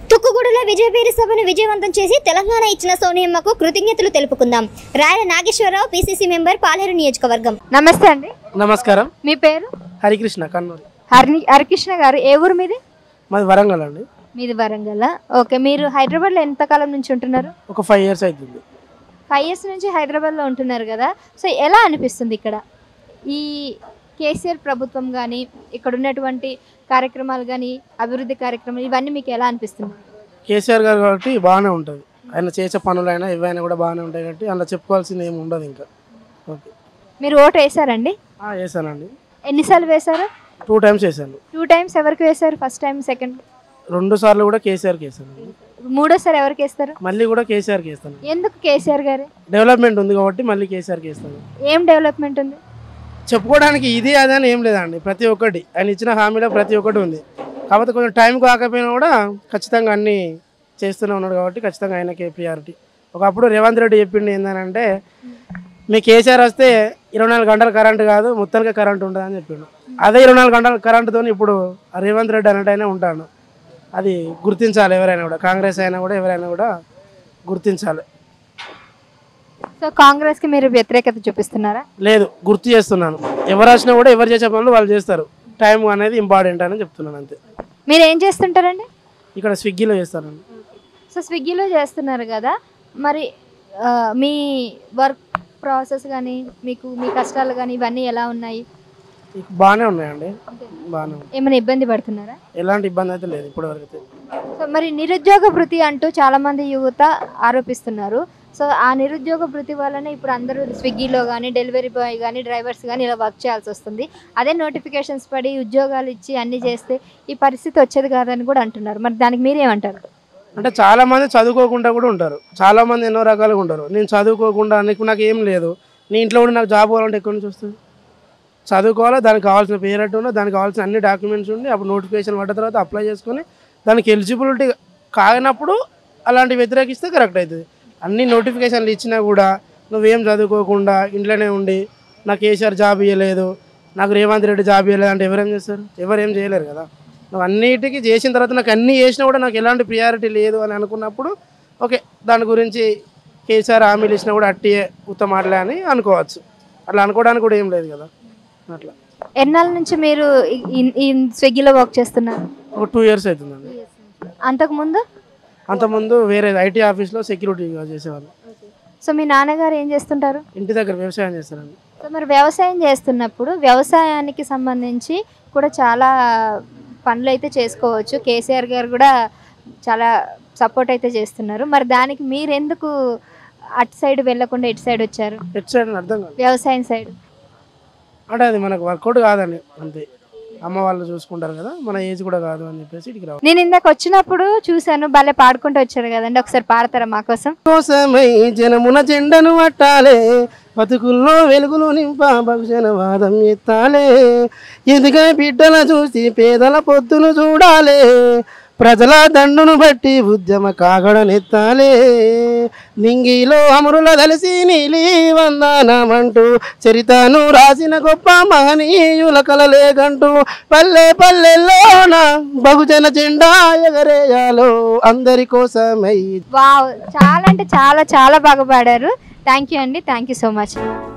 తుక్కుగూడలో విజయవీరి సభను విజయవంతం చేసి తెలంగాణ ఇచ్చిన సోనియమ్మకు కృతజ్ఞతలు తెలుపుకుందాం రాయల నాగేశ్వరరావు పిసిసి మెంబర్ పాలేరు నియోజకవర్గం నమస్తే అండి నమస్కారం మీ పేరు హరికృష్ణ కన్నూరు హరి హరికృష్ణ గారు ఏ ఊరు మీది మాది వరంగల్ అండి మీది వరంగల్ ఓకే మీరు హైదరాబాద్లో ఎంతకాలం నుంచి ఉంటున్నారు ఒక ఫైవ్ ఇయర్స్ అవుతుంది ఫైవ్ ఇయర్స్ నుంచి హైదరాబాద్లో ఉంటున్నారు కదా సో ఎలా అనిపిస్తుంది ఇక్కడ ఈ కేసీఆర్ ప్రభుత్వం కానీ ఇక్కడ ఉన్నటువంటి కార్యక్రమాలు కానీ అభివృద్ధి కార్యక్రమాలు ఇవన్నీ మీకు ఎలా అనిపిస్తుంది కేసీఆర్ గారు కాబట్టి బాగానే ఉంటుంది ఆయన చేసే పనులైనా ఇవైనా కూడా బాగానే ఉంటాయి కాబట్టి అందులో చెప్పుకోవాల్సింది ఏమి ఉండదు ఇంకా ఓకే మీరు ఓటు వేశారండి ఆ, వేసానండి ఎన్నిసార్లు వేశారు టూ టైమ్స్ వేసాను టూ టైమ్స్ ఎవరికి వేశారు ఫస్ట్ టైం సెకండ్ రెండు సార్లు కూడా కేసీఆర్కి వేసాను మూడోసారి ఎవరికి వేస్తారు మళ్ళీ కూడా కేసీఆర్కి వేస్తాను ఎందుకు కేసీఆర్ గారు డెవలప్మెంట్ ఉంది కాబట్టి మళ్ళీ కేసీఆర్కి వేస్తాను ఏం డెవలప్మెంట్ ఉంది చెప్పుకోవడానికి ఇది అదే అని ఏం లేదండి ప్రతి ఒక్కటి ఆయన ఇచ్చిన హామీలో ప్రతి ఒక్కటి ఉంది కాకపోతే కొంచెం టైం కాకపోయినా కూడా ఖచ్చితంగా అన్నీ చేస్తూనే ఉన్నాడు కాబట్టి ఖచ్చితంగా ఆయనకే ప్రియారిటీ ఒకప్పుడు రేవంత్ రెడ్డి చెప్పిండు ఏంటంటే మీ కేసీఆర్ వస్తే ఇరవై నాలుగు గంటల కరెంట్ కాదు మొత్తానికి కరెంట్ ఉంటుంది అని చెప్పిండు అదే ఇరవై నాలుగు గంటల కరెంటుతో ఇప్పుడు ఆ రేవంత్ రెడ్డి అన్నట్టయినా ఉంటాడు అది గుర్తించాలి ఎవరైనా కూడా కాంగ్రెస్ అయినా కూడా ఎవరైనా కూడా గుర్తించాలి సో కాంగ్రెస్ కి మీరు వ్యతిరేకత చూపిస్తున్నారా లేదు గుర్తు చేస్తున్నాను ఎవరు వచ్చినా కూడా ఎవరు చేసే పనులు వాళ్ళు చేస్తారు టైం అనేది ఇంపార్టెంట్ అని చెప్తున్నాను అంతే మీరు ఏం చేస్తుంటారండి ఇక్కడ స్విగ్గీలో చేస్తానండి సో స్విగ్గీలో చేస్తున్నారు కదా మరి ఆ, మీ వర్క్ ప్రాసెస్ కానీ మీకు మీ కష్టాలు కానీ ఇవన్నీ ఎలా ఉన్నాయి ఇక బాగానే ఉన్నాయండి బాగానే ఉన్నాయి ఏమైనా ఇబ్బంది పడుతున్నారా ఎలాంటి ఇబ్బంది అయితే లేదు ఇప్పటివరకు అయితే సో మరి నిరుద్యోగ భృతి అంటూ చాలా మంది యువత ఆరోపిస్తున్నారు సో ఆ నిరుద్యోగ భృతి వల్లనే ఇప్పుడు అందరూ స్విగ్గీలో కానీ డెలివరీ బాయ్ కానీ డ్రైవర్స్ కానీ ఇలా వర్క్ చేయాల్సి వస్తుంది అదే నోటిఫికేషన్స్ పడి ఉద్యోగాలు ఇచ్చి అన్ని చేస్తే ఈ పరిస్థితి వచ్చేది కాదని కూడా అంటున్నారు మరి దానికి మీరేమంటారు అంటే చాలా మంది చదువుకోకుండా కూడా ఉంటారు చాలా మంది ఎన్నో రకాలుగా ఉంటారు నేను చదువుకోకుండా నీకు నాకు ఏం లేదు నీ ఇంట్లో కూడా నాకు జాబ్ కావాలంటే ఎక్కడి నుంచి వస్తుంది చదువుకోవాలి దానికి కావాల్సిన పేరెట్ ఉన్న దానికి కావాల్సిన అన్ని డాక్యుమెంట్స్ ఉండి అప్పుడు నోటిఫికేషన్ పడ్డ తర్వాత అప్లై చేసుకొని దానికి ఎలిజిబిలిటీ కానప్పుడు అలాంటి వ్యతిరేకిస్తే కరెక్ట్ అవుతుంది అన్ని నోటిఫికేషన్లు ఇచ్చినా కూడా నువ్వేం చదువుకోకుండా ఇంట్లోనే ఉండి నాకు కేసీఆర్ జాబ్ ఇవ్వలేదు నాకు రేవంత్ రెడ్డి జాబ్ ఇవ్వలేదు అంటే ఎవరేం చేస్తారు ఎవరేం చేయలేరు కదా నువ్వు అన్నిటికీ చేసిన తర్వాత నాకు అన్నీ చేసినా కూడా నాకు ఎలాంటి ప్రియారిటీ లేదు అని అనుకున్నప్పుడు ఓకే దాని గురించి కేసీఆర్ హామీలు ఇచ్చినా కూడా అట్టియే ఉత్తమ మాటలే అని అనుకోవచ్చు అట్లా అనుకోవడానికి కూడా ఏం లేదు కదా అట్లా ఎన్నాళ్ళ నుంచి మీరు ఈ- ఈ- ఈ స్విగ్గీలో వర్క్ చేస్తున్నారు ఒక టూ ఇయర్స్ అవుతుందండి అంతకుముందు అంతకుముందు వేరే ఐటీ ఆఫీస్లో సెక్యూరిటీగా చేసేవాళ్ళు సో మీ నాన్నగారు ఏం చేస్తుంటారు ఇంటి దగ్గర వ్యవసాయం చేస్తారండి సో మరి వ్యవసాయం చేస్తున్నప్పుడు వ్యవసాయానికి సంబంధించి కూడా చాలా పనులు అయితే చేసుకోవచ్చు కేసీఆర్ గారు కూడా చాలా సపోర్ట్ అయితే చేస్తున్నారు మరి దానికి మీరు ఎందుకు అటు సైడ్ వెళ్ళకుండా ఇటు సైడ్ వచ్చారు ఎట్ సైడ్ అని అర్థం కాదు వ్యవసాయం సైడ్ అంటే అది మనకు వర్కౌట్ కాదండి అంతే అమ్మ వాళ్ళు చూసుకుంటారు కదా మన ఏజ్ కూడా కాదు అని చెప్పేసి ఇటుకి రావాలి నేను ఇందాక వచ్చినప్పుడు చూశాను భలే పాడుకుంటూ వచ్చారు కదండి ఒకసారి పాడతారా మా కోసం కోసమై జనమున జెండను పట్టాలే బతుకుల్లో వెలుగులు నింప బహుజన వాదం ఎత్తాలే ఎదుగా బిడ్డల చూసి పేదల పొద్దును చూడాలే ప్రజల దండును బట్టి ఉద్యమ కాగడనెత్తాలే నింగిలో అమరుల కలిసి నీలి వందనమంటూ చరితను రాసిన గొప్ప మహనీయుల కలలేగంటూ పల్లె పల్లెల్లోన బహుజన జెండా ఎగరేయాలో అందరి కోసమై వావ్ చాలా అంటే చాలా చాలా బాగా పాడారు థ్యాంక్ యూ అండి థ్యాంక్ యూ సో మచ్